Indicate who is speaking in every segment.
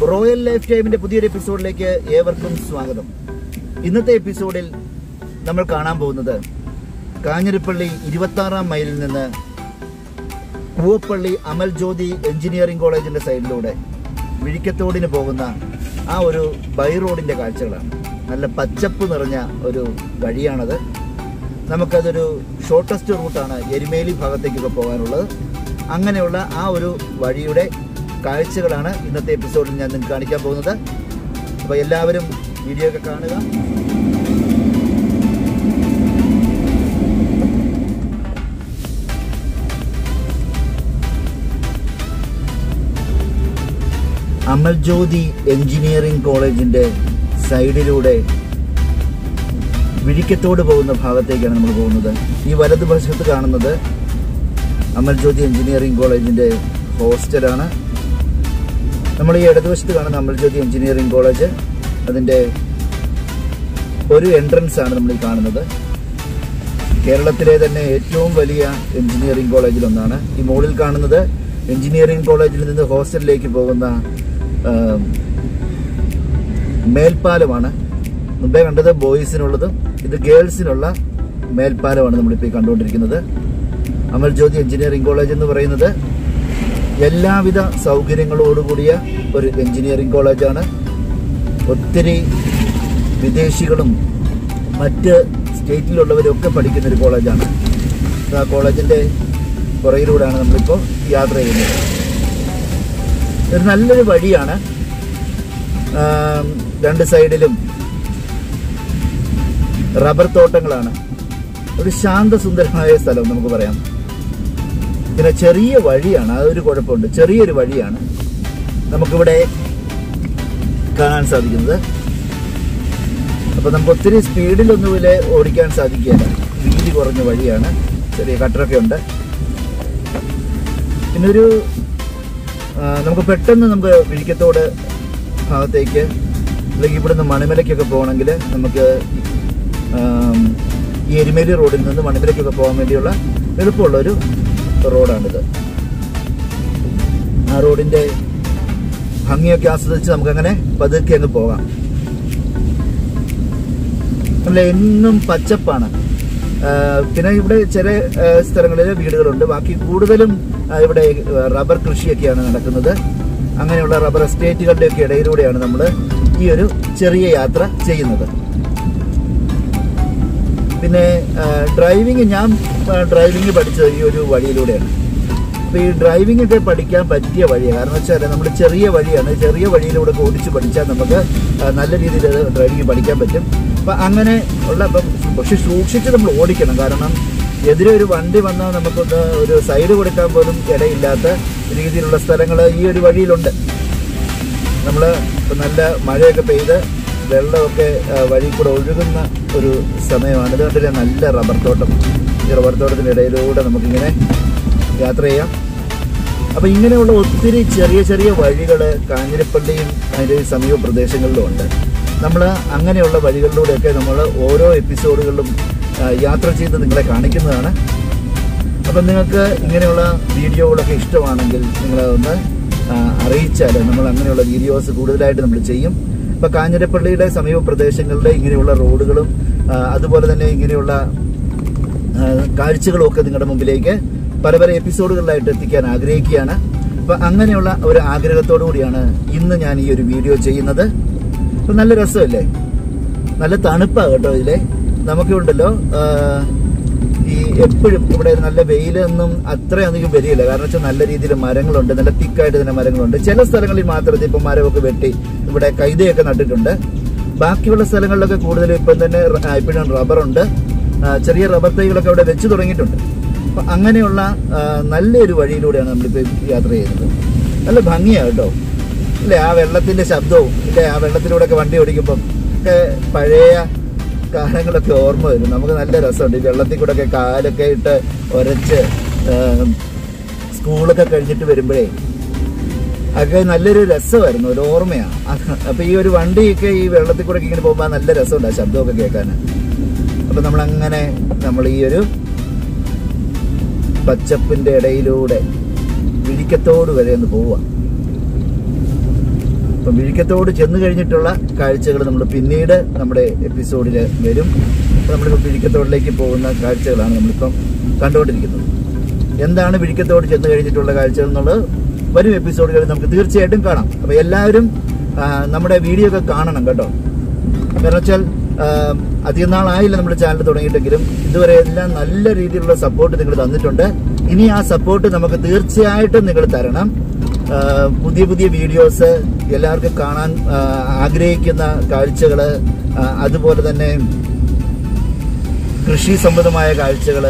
Speaker 1: royal life ടൈമിന്റെ പുതിയൊരു എപ്പിസോഡിലേക്ക് ഏവർക്കും സ്വാഗതം ഇന്നത്തെ എപ്പിസോഡിൽ നമ്മൾ കാണാൻ പോകുന്നത് കാഞ്ഞിരപ്പള്ളി ഇരുപത്തി ആറാം മൈലിൽ നിന്ന് പൂവപ്പള്ളി അമൽ ജ്യോതി എഞ്ചിനീയറിംഗ് കോളേജിന്റെ സൈഡിലൂടെ വിഴിക്കത്തോടിന് പോകുന്ന ആ ഒരു ബൈ റോഡിന്റെ കാഴ്ചകളാണ് നല്ല പച്ചപ്പ് നിറഞ്ഞ ഒരു വഴിയാണത് നമുക്കതൊരു ഷോർട്ടസ്റ്റ് റൂട്ടാണ് എരുമേലി ഭാഗത്തേക്കൊക്കെ പോകാനുള്ളത് അങ്ങനെയുള്ള ആ ഒരു വഴിയുടെ കാഴ്ചകളാണ് ഇന്നത്തെ എപ്പിസോഡിൽ ഞാൻ നിങ്ങൾക്ക് കാണിക്കാൻ പോകുന്നത് അപ്പോൾ എല്ലാവരും വീഡിയോ ഒക്കെ കാണുക അമൽ ജ്യോതി എഞ്ചിനീയറിംഗ് കോളേജിന്റെ സൈഡിലൂടെ വിഴിക്കത്തോട് പോകുന്ന ഭാഗത്തേക്കാണ് നമ്മൾ പോകുന്നത് ഈ വലതുവശത്ത് കാണുന്നത് അമൽ ജ്യോതി എഞ്ചിനീയറിംഗ് കോളേജിന്റെ ഹോസ്റ്റലാണ് നമ്മൾ ഈ ഇടതുവശത്ത് കാണുന്ന അമൽ ജ്യോതി എഞ്ചിനീയറിംഗ് കോളേജ് അതിന്റെ ഒരു എൻട്രൻസ് ആണ് നമ്മൾ ഈ കാണുന്നത് കേരളത്തിലെ തന്നെ ഏറ്റവും വലിയ എഞ്ചിനീയറിംഗ് കോളേജിൽ ഒന്നാണ് ഈ മുകളിൽ കാണുന്നത് എഞ്ചിനീയറിംഗ് കോളേജിൽ നിന്ന് ഹോസ്റ്റലിലേക്ക് പോകുന്ന ആ, മേൽപ്പാലമാണ് മുമ്പേ കണ്ടത് ബോയ്സിനുള്ളതും ഇത് ഗേൾസിനുള്ള മേൽപ്പാലമാണ് നമ്മളിപ്പോൾ ഈ കണ്ടുകൊണ്ടിരിക്കുന്നത് അമൽ ജ്യോതി എഞ്ചിനീയറിംഗ് കോളേജ് എന്ന് പറയുന്നത് എല്ലാവിധ സൗകര്യങ്ങളോടുകൂടിയ ഒരു എഞ്ചിനീയറിംഗ് കോളേജാണ് ഒത്തിരി വിദേശികളും മറ്റ് സ്റ്റേറ്റിലുള്ളവരും ഒക്കെ പഠിക്കുന്ന ഒരു കോളേജാണ് ആ കോളേജിൻ്റെ പുറകിലൂടെയാണ് നമ്മളിപ്പോൾ യാത്ര ചെയ്യുന്നത് ഒരു നല്ലൊരു വഴിയാണ് ആം, രണ്ട് സൈഡിലും റബ്ബർ തോട്ടങ്ങളാണ് ഒരു ശാന്തസുന്ദരമായ സ്ഥലം നമുക്ക് പറയാം പിന്നെ ചെറിയ വഴിയാണ് അതൊരു കുഴപ്പമുണ്ട് ചെറിയൊരു വഴിയാണ് നമുക്കിവിടെ കാണാൻ സാധിക്കുന്നത് അപ്പൊ നമുക്ക് ഒത്തിരി സ്പീഡിലൊന്നും ഇതിലെ ഓടിക്കാൻ സാധിക്കുകയില്ല വീതി കുറഞ്ഞ വഴിയാണ് ചെറിയ കട്ടറൊക്കെ ഉണ്ട് പിന്നെ ഒരു ആ, നമുക്ക് പെട്ടെന്ന് നമുക്ക് വിഴിക്കത്തോട് ഭാഗത്തേക്ക് അല്ലെങ്കിൽ ഇവിടുന്ന് മണിമലയ്ക്കൊക്കെ പോകണമെങ്കിൽ നമുക്ക് ആം, ഈ എരുമേലി റോഡിൽ നിന്ന് മണിമലയ്ക്കൊക്കെ പോകാൻ വേണ്ടിയുള്ള എളുപ്പമുള്ള ഒരു റോഡാണിത് ആ റോഡിന്റെ ഭംഗിയൊക്കെ ആസ്വദിച്ച് നമുക്കങ്ങനെ പതുക്കെ അങ്ങ് പോകാം അല്ല എന്നും പച്ചപ്പാണ് ആ, പിന്നെ ഇവിടെ ചില ആ, സ്ഥലങ്ങളിൽ വീടുകളുണ്ട് ബാക്കി കൂടുതലും ആ, ഇവിടെ റബ്ബർ കൃഷിയൊക്കെയാണ് നടക്കുന്നത് അങ്ങനെയുള്ള റബ്ബർ എസ്റ്റേറ്റുകളുടെ ഒക്കെ ഇടയിലൂടെയാണ് നമ്മൾ ഈ ഒരു ചെറിയ യാത്ര ചെയ്യുന്നത് പിന്നെ ഡ്രൈവിംഗ് ഞാൻ ഡ്രൈവിംഗ് പഠിച്ചത് ഈ ഒരു വഴിയിലൂടെയാണ് അപ്പോൾ ഈ ഡ്രൈവിംഗ് ഒക്കെ പഠിക്കാൻ പറ്റിയ വഴിയാണ് കാരണം വെച്ചാൽ നമ്മൾ ചെറിയ വഴിയാണ് ചെറിയ വഴിയിലൂടെ ഒക്കെ ഓടിച്ച് പഠിച്ചാൽ നമുക്ക് ആ, നല്ല രീതിയിൽ ഡ്രൈവിംഗ് പഠിക്കാൻ പറ്റും അപ്പം അങ്ങനെ ഉള്ള അപ്പം പക്ഷെ സൂക്ഷിച്ച് നമ്മൾ ഓടിക്കണം കാരണം എതിരെ ഒരു വണ്ടി വന്നാൽ നമുക്കൊന്ന് ഒരു സൈഡ് കൊടുക്കാൻ പോലും ഇടയില്ലാത്ത രീതിയിലുള്ള സ്ഥലങ്ങൾ ഈ ഒരു വഴിയിലുണ്ട് നമ്മൾ നല്ല മഴയൊക്കെ പെയ്ത് വെള്ളമൊക്കെ ആ, വഴി കൂടെ ഒഴുകുന്ന ഒരു സമയമാണ് അതുകൊണ്ട് തന്നെ നല്ല റബ്ബർ തോട്ടം ഈ റബ്ബർ തോട്ടത്തിൻ്റെ ഇടയിലൂടെ നമുക്കിങ്ങനെ യാത്ര ചെയ്യാം അപ്പം ഇങ്ങനെയുള്ള ഒത്തിരി ചെറിയ ചെറിയ വഴികൾ കാഞ്ഞിരപ്പള്ളിയും അതിൻ്റെ സമീപ പ്രദേശങ്ങളിലും ഉണ്ട് നമ്മൾ അങ്ങനെയുള്ള വഴികളിലൂടെയൊക്കെ നമ്മൾ ഓരോ എപ്പിസോഡുകളിലും ആ, യാത്ര ചെയ്ത് നിങ്ങളെ കാണിക്കുന്നതാണ് അപ്പം നിങ്ങൾക്ക് ഇങ്ങനെയുള്ള വീഡിയോകളൊക്കെ ഇഷ്ടമാണെങ്കിൽ നിങ്ങൾ ഒന്ന് അറിയിച്ചാൽ നമ്മൾ അങ്ങനെയുള്ള വീഡിയോസ് കൂടുതലായിട്ട് നമ്മൾ ചെയ്യും ഇപ്പം കാഞ്ഞിരപ്പള്ളിയുടെ സമീപ പ്രദേശങ്ങളിലെ ഇങ്ങനെയുള്ള റോഡുകളും ആ, അതുപോലെ തന്നെ ഇങ്ങനെയുള്ള ആ, കാഴ്ചകളും ഒക്കെ നിങ്ങളുടെ മുമ്പിലേക്ക് പല പല എപ്പിസോഡുകളിലായിട്ട് എത്തിക്കാൻ ആഗ്രഹിക്കുകയാണ് അപ്പൊ അങ്ങനെയുള്ള ഒരു ആഗ്രഹത്തോടു കൂടിയാണ് ഇന്ന് ഞാൻ ഈ ഒരു വീഡിയോ ചെയ്യുന്നത് അപ്പൊ നല്ല രസമല്ലേ നല്ല തണുപ്പാണ് കേട്ടോ ഇതിലെ നമുക്കുണ്ടല്ലോ ആ, ഈ എപ്പോഴും ഇവിടെ നല്ല വെയിലൊന്നും അത്രയധികം വരികയില്ല കാരണം വെച്ചാൽ നല്ല രീതിയിൽ മരങ്ങളുണ്ട് നല്ല തിക്കായിട്ട് തന്നെ മരങ്ങളുണ്ട് ചില സ്ഥലങ്ങളിൽ മാത്രമേ ഇപ്പം മരമൊക്കെ വെട്ടി ഇവിടെ കൈതയൊക്കെ നട്ടിട്ടുണ്ട് ബാക്കിയുള്ള സ്ഥലങ്ങളിലൊക്കെ കൂടുതലും ഇപ്പം തന്നെ റ- ആ, ഇപ്പോഴും റബ്ബറുണ്ട് ആ, ചെറിയ റബ്ബർ തൈകളൊക്കെ അവിടെ വെച്ച് തുടങ്ങിയിട്ടുണ്ട് അപ്പൊ അങ്ങനെയുള്ള ആ, നല്ലൊരു വഴിയിലൂടെയാണ് നമ്മളിപ്പോൾ യാത്ര ചെയ്യുന്നത് നല്ല ഭംഗിയാണ് കേട്ടോ ഇല്ലേ ആ വെള്ളത്തിന്റെ ശബ്ദവും ഇല്ലേ ആ വെള്ളത്തിലൂടെ ഒക്കെ വണ്ടി ഓടിക്കുമ്പം ഒക്കെ പഴയ കാലങ്ങളൊക്കെ ഓർമ്മ വരും നമുക്ക് നല്ല രസമുണ്ട് ഈ വെള്ളത്തിൽ കൂടെ ഒക്കെ കാലൊക്കെ ഇട്ട് ഒരച്ച് ആ, സ്കൂളൊക്കെ കഴിഞ്ഞിട്ട് വരുമ്പോഴേ ഒക്കെ നല്ലൊരു രസമായിരുന്നു ഒരു ഓർമ്മയാണ് അത് അപ്പൊ ഈ ഒരു വണ്ടിയൊക്കെ ഈ വെള്ളത്തിൽ കൂടെ ഒക്കെ ഇങ്ങനെ പോകുമ്പോൾ നല്ല രസമുണ്ട് ആ ശബ്ദമൊക്കെ കേൾക്കാൻ അപ്പൊ നമ്മളങ്ങനെ നമ്മൾ ഈ ഒരു പച്ചപ്പിന്റെ ഇടയിലൂടെ വിഴിക്കത്തോട് വരെ ഒന്ന് പോവുക അപ്പം വിഴിക്കത്തോട് ചെന്ന് കഴിഞ്ഞിട്ടുള്ള കാഴ്ചകൾ നമ്മൾ പിന്നീട് നമ്മുടെ എപ്പിസോഡിൽ വരും അപ്പോൾ നമ്മളിപ്പോൾ വിഴിക്കത്തോടിലേക്ക് പോകുന്ന കാഴ്ചകളാണ് നമ്മളിപ്പം കണ്ടുകൊണ്ടിരിക്കുന്നത് എന്താണ് വിഴിക്കത്തോട് ചെന്ന് കഴിഞ്ഞിട്ടുള്ള കാഴ്ചകൾ എന്നുള്ളത് വരും എപ്പിസോഡുകളിൽ നമുക്ക് തീർച്ചയായിട്ടും കാണാം അപ്പോൾ എല്ലാവരും ആ, നമ്മുടെ വീഡിയോ ഒക്കെ കാണണം കേട്ടോ കാരണം വെച്ചാൽ ആ, അധികം നാളായില്ല നമ്മുടെ ചാനൽ തുടങ്ങിയിട്ടെങ്കിലും ഇതുവരെ എല്ലാം നല്ല രീതിയിലുള്ള സപ്പോർട്ട് നിങ്ങൾ തന്നിട്ടുണ്ട് ഇനി ആ സപ്പോർട്ട് നമുക്ക് തീർച്ചയായിട്ടും നിങ്ങൾ തരണം ആ, പുതിയ പുതിയ വീഡിയോസ് എല്ലാവർക്കും കാണാൻ ആ, ആഗ്രഹിക്കുന്ന കാഴ്ചകള് ആ, അതുപോലെ തന്നെ കൃഷി സംബന്ധമായ കാഴ്ചകള്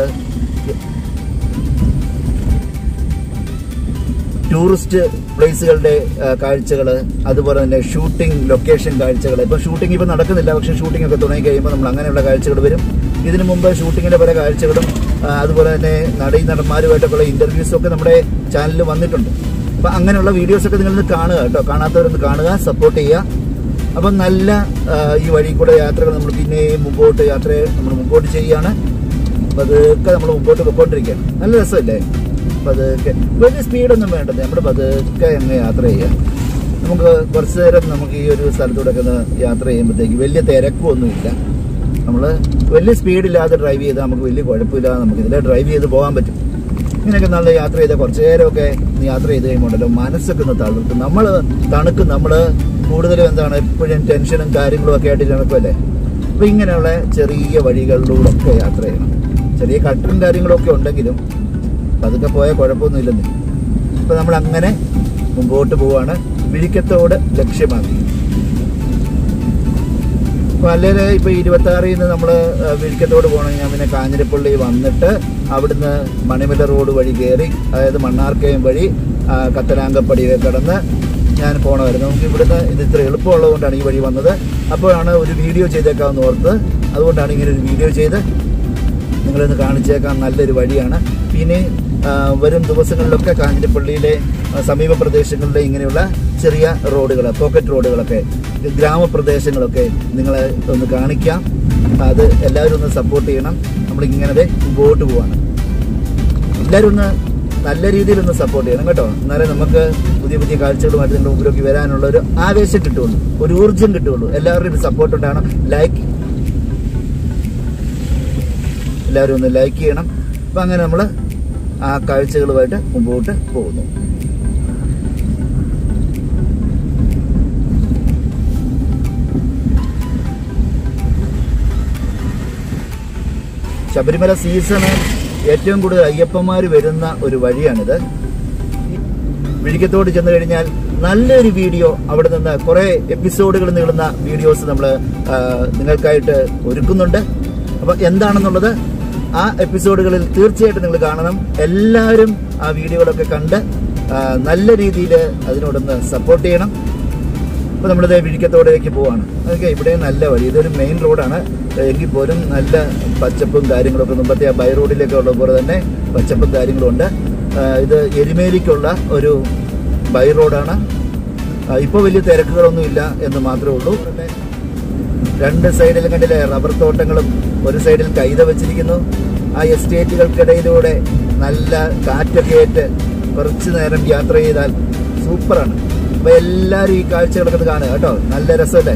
Speaker 1: ടൂറിസ്റ്റ് പ്ലേസുകളുടെ കാഴ്ചകൾ അതുപോലെ തന്നെ ഷൂട്ടിംഗ് ലൊക്കേഷൻ കാഴ്ചകൾ ഇപ്പൊ ഷൂട്ടിംഗ് ഇപ്പൊ നടക്കുന്നില്ല പക്ഷെ ഷൂട്ടിംഗ് ഒക്കെ തുടങ്ങി കഴിയുമ്പോൾ നമ്മൾ അങ്ങനെയുള്ള കാഴ്ചകൾ വരും ഇതിനു മുമ്പ് ഷൂട്ടിങ്ങിന്റെ പല കാഴ്ചകളും ആ, അതുപോലെ തന്നെ നടീ നടന്മാരുമായിട്ടൊക്കെയുള്ള ഇന്റർവ്യൂസ് ഒക്കെ നമ്മുടെ ചാനലിൽ വന്നിട്ടുണ്ട് അപ്പൊ അങ്ങനെയുള്ള വീഡിയോസ് ഒക്കെ നിങ്ങളൊന്ന് കാണുക കേട്ടോ കാണാത്തവരൊന്ന് കാണുക സപ്പോർട്ട് ചെയ്യുക അപ്പം നല്ല ആ, ഈ വഴി കൂടെ യാത്രകൾ നമ്മൾ പിന്നെയും മുമ്പോട്ട് യാത്ര നമ്മൾ മുമ്പോട്ട് ചെയ്യുകയാണ് പതുക്കെ നമ്മൾ മുമ്പോട്ട് പോയിക്കൊണ്ടിരിക്കുകയാണ് നല്ല രസമല്ലേ പതുക്കെ വലിയ സ്പീഡൊന്നും വേണ്ടത് നമ്മൾ പതുക്കെ അങ്ങ് യാത്ര ചെയ്യാം നമുക്ക് കുറച്ച് നേരം നമുക്ക് ഈ ഒരു സ്ഥലത്തൂടെ ഒക്കെ ഒന്ന് യാത്ര ചെയ്യുമ്പോഴത്തേക്ക് വലിയ തിരക്കൊന്നുമില്ല നമ്മൾ വലിയ സ്പീഡില്ലാതെ ഡ്രൈവ് ചെയ്താൽ നമുക്ക് വലിയ കുഴപ്പമില്ലാതെ നമുക്ക് ഇതിലെ ഡ്രൈവ് ചെയ്ത് പോകാൻ പറ്റും ഇങ്ങനെയൊക്കെ നല്ല യാത്ര ചെയ്താൽ കുറച്ച് നേരമൊക്കെ ഒന്ന് യാത്ര ചെയ്ത് കഴിയുമ്പോണ്ടല്ലോ മനസ്സൊക്കെ ഒന്ന് തളർത്തും നമ്മൾ തണുക്കും നമ്മൾ കൂടുതലും എന്താണ് എപ്പോഴും ടെൻഷനും കാര്യങ്ങളും ഒക്കെ ആയിട്ട് നടക്കുമല്ലേ അപ്പോൾ ഇങ്ങനെയുള്ള ചെറിയ വഴികളിലൂടെ ഒക്കെ യാത്ര ചെയ്യണം ചെറിയ കട്ടറും കാര്യങ്ങളൊക്കെ ഉണ്ടെങ്കിലും അതൊക്കെ പോയാൽ കുഴപ്പമൊന്നുമില്ലെന്ന് ഇപ്പം നമ്മൾ അങ്ങനെ മുമ്പോട്ട് പോവാണ് വിഴിക്കത്തോട് ലക്ഷ്യമാക്കി അപ്പോൾ അല്ലെങ്കിൽ ഇപ്പോൾ ഇരുപത്തി ആറിൽ നിന്ന് നമ്മൾ വിഴിക്കത്തോട് പോകണമെങ്കിൽ ഞാൻ പിന്നെ കാഞ്ഞിരപ്പള്ളി വന്നിട്ട് അവിടുന്ന് മണിമല റോഡ് വഴി കയറി അതായത് മണ്ണാർക്കയം വഴി ആ, കത്തനാങ്കപ്പടിയൊക്കെ കടന്ന് ഞാൻ പോകണമായിരുന്നു നമുക്ക് ഇവിടുന്ന് ഇത് ഇത്ര എളുപ്പമുള്ളതുകൊണ്ടാണ് ഈ വഴി വന്നത് അപ്പോഴാണ് ഒരു വീഡിയോ ചെയ്തേക്കാമെന്ന് ഓർത്ത് അതുകൊണ്ടാണ് ഇങ്ങനെ ഒരു വീഡിയോ ചെയ്ത് നിങ്ങളിന്ന് കാണിച്ചേക്കാൻ നല്ലൊരു വഴിയാണ് പിന്നെ ആ, വരും ദിവസങ്ങളിലൊക്കെ കാഞ്ഞിരപ്പള്ളിയിലെ ആ, സമീപ പ്രദേശങ്ങളിലെ ഇങ്ങനെയുള്ള ചെറിയ റോഡുകൾ പോക്കറ്റ് റോഡുകളൊക്കെ ഗ്രാമപ്രദേശങ്ങളൊക്കെ നിങ്ങളെ ഒന്ന് കാണിക്കാം അത് എല്ലാവരും ഒന്ന് സപ്പോർട്ട് ചെയ്യണം നമ്മളിങ്ങനെ മുമ്പോട്ട് പോവാണ് എല്ലാവരും ഒന്ന് നല്ല രീതിയിൽ ഒന്ന് സപ്പോർട്ട് ചെയ്യണം കേട്ടോ എന്നാലേ നമുക്ക് പുതിയ പുതിയ കാഴ്ചകളുമായിട്ട് നിങ്ങളുടെ മുമ്പിലേക്ക് വരാനുള്ള ഒരു ആവേശം കിട്ടുള്ളൂ ഒരു ഊർജ്ജം കിട്ടുള്ളൂ എല്ലാവരുടെയും സപ്പോർട്ട് ഉണ്ടാകണം ലൈക്ക് എല്ലാവരും ഒന്ന് ലൈക്ക് ചെയ്യണം അപ്പം അങ്ങനെ നമ്മൾ ആ കാഴ്ചകളുമായിട്ട് മുമ്പോട്ട് പോകുന്നു ശബരിമല സീസണ് ഏറ്റവും കൂടുതൽ അയ്യപ്പന്മാർ വരുന്ന ഒരു വഴിയാണിത് വിഴിക്കത്തോട് ചെന്ന് കഴിഞ്ഞാൽ നല്ലൊരു വീഡിയോ അവിടെ നിന്ന് കുറെ എപ്പിസോഡുകൾ നീളുന്ന വീഡിയോസ് നമ്മൾ നിങ്ങൾക്കായിട്ട് ഒരുക്കുന്നുണ്ട് അപ്പൊ എന്താണെന്നുള്ളത് ആ എപ്പിസോഡുകളിൽ തീർച്ചയായിട്ടും നിങ്ങൾ കാണണം എല്ലാവരും ആ വീഡിയോകളൊക്കെ കണ്ട് ആ, നല്ല രീതിയിൽ അതിനോടൊന്ന് സപ്പോർട്ട് ചെയ്യണം അപ്പോൾ നമ്മളിത് വിഴിക്കത്തോടേക്ക് പോവാണ് ഓക്കെ ഇവിടെ നല്ല വഴി ഇതൊരു മെയിൻ റോഡാണ് എങ്കിൽ പോലും നല്ല പച്ചപ്പും കാര്യങ്ങളൊക്കെ മുമ്പത്തെ ആ ബൈ റോഡിലൊക്കെ ഉള്ള പോലെ തന്നെ പച്ചപ്പും കാര്യങ്ങളും ഉണ്ട് ആ, ഇത് എരുമേലിക്കുള്ള ഒരു ബൈ റോഡാണ് ഇപ്പോൾ വലിയ തിരക്കുകളൊന്നും ഇല്ല എന്ന് മാത്രമേ ഉള്ളൂ രണ്ട് സൈഡിലും കണ്ടില്ലേ റബ്ബർ തോട്ടങ്ങളും ഒരു സൈഡിൽ കൈത വെച്ചിരിക്കുന്നു ആ എസ്റ്റേറ്റുകൾക്കിടയിലൂടെ നല്ല കാറ്റൊക്കെ ഏറ്റ് കുറച്ച് നേരം യാത്ര ചെയ്താൽ സൂപ്പറാണ് അപ്പൊ എല്ലാവരും ഈ കാഴ്ചകളൊക്കെ ഒന്ന് കാണുക കേട്ടോ നല്ല രസമല്ലേ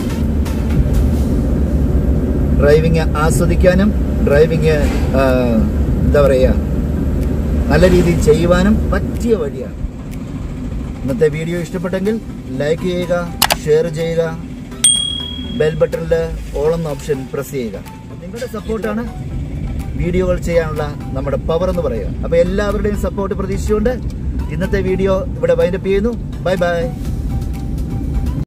Speaker 1: ഡ്രൈവിങ് ആസ്വദിക്കാനും ഡ്രൈവിങ് എന്താ പറയുക നല്ല രീതിയിൽ ചെയ്യുവാനും പറ്റിയ വഴിയാണ് ഇന്നത്തെ വീഡിയോ ഇഷ്ടപ്പെട്ടെങ്കിൽ ലൈക്ക് ചെയ്യുക ഷെയർ ചെയ്യുക ബെൽ ബട്ടണിൽ ഓൾ എന്ന ഓപ്ഷൻ പ്രസ് ചെയ്യുക നിങ്ങളുടെ സപ്പോർട്ടാണ് വീഡിയോകൾ ചെയ്യാനുള്ള നമ്മുടെ പവർ എന്ന് പറയുക അപ്പോൾ എല്ലാവരുടെയും സപ്പോർട്ട് പ്രതീക്ഷിച്ചുകൊണ്ട് ഇന്നത്തെ വീഡിയോ ഇവിടെ വൈൻഡപ്പ് ചെയ്യുന്നു ബൈ ബൈ